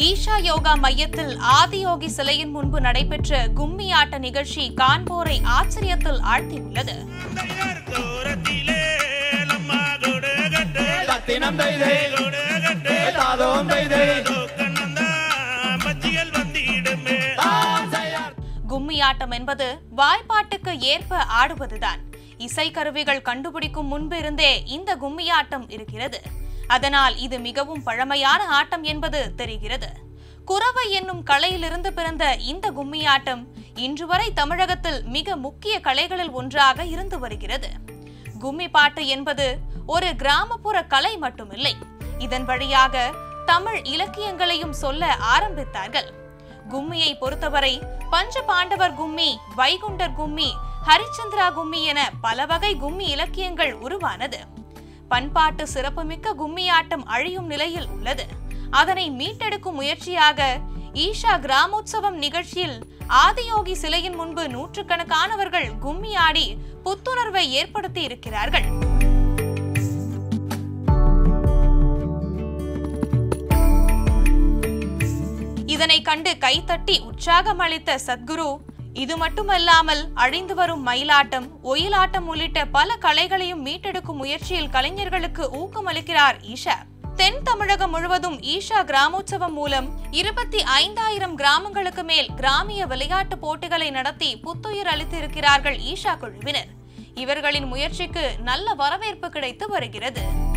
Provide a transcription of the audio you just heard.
ஈஷா யோகா மையத்தில் ஆதியோகி சிலையின் முன்பு நடைபெற்ற கும்மி ஆட்ட நிகழ்ச்சி காண்போரை ஆச்சரியத்தில் ஆழ்த்தியுள்ளது தத்தினம் தைதை தாதோம் தைதை கும்மி ஆட்டம் என்பது வாய்ப்பாட்டுக்கு ஏற்ப ஆடுவதுதான் இசைக்கருவிகள் கண்டுபிடிக்கும் முன்பு இருந்தே இந்த கும்மியாட்டம் இருக்கிறது அதனால் இது மிகவும் பழமையான ஆட்டம் என்பது தெரிகிறது குறவை என்னும் கலையிலிருந்து பிறந்த இந்த கும்மியாட்டம் இன்று வரை தமிழகத்தில் மிக முக்கிய கலைகளில் ஒன்றாக இருந்து வருகிறது கும்மி பாட்டு என்பது ஒரு கிராமப்புற கலை மட்டுமில்லை இதன் வழியாக தமிழ் இலக்கியங்களையும் சொல்ல ஆரம்பித்தார்கள் கும்மியை பொறுத்தவரை பஞ்ச பாண்டவர் கும்மி வைகுண்டர் கும்மி ஹரிச்சந்திரா கும்மி என பல வகை கும்மி இலக்கியங்கள் உருவானது பண்பாட்டு சிறப்புமிக்க கும்மியாட்டம் அழியும் நிலையில் உள்ளது அதனை மீட்டெடுக்கும் முயற்சியாக ஈஷா கிராமோற்சவம் நிகழ்ச்சியில் ஆதியோகி சிலையின் முன்பு நூற்றுக்கணக்கானவர்கள் கும்மி ஆடி புத்துணர்வை ஏற்படுத்தி இருக்கிறார்கள் இதனை கண்டு கைத்தட்டி உற்சாகம் அளித்த சத்குரு இது மட்டுமல்லாமல் அழிந்து வரும் மயிலாட்டம் ஒயிலாட்டம் உள்ளிட்ட பல கலைகளையும் மீட்டெடுக்கும் முயற்சியில் கலைஞர்களுக்கு ஊக்கமளிக்கிறார் ஈஷா தென் தமிழகம் முழுவதும் ஈஷா கிராமோற்சவம் மூலம் இருபத்தி ஐந்தாயிரம் கிராமங்களுக்கு மேல் கிராமிய விளையாட்டு போட்டிகளை நடத்தி புத்துயிர் அளித்திருக்கிறார்கள் ஈஷா குழுவினர் இவர்களின் முயற்சிக்கு நல்ல வரவேற்பு கிடைத்து வருகிறது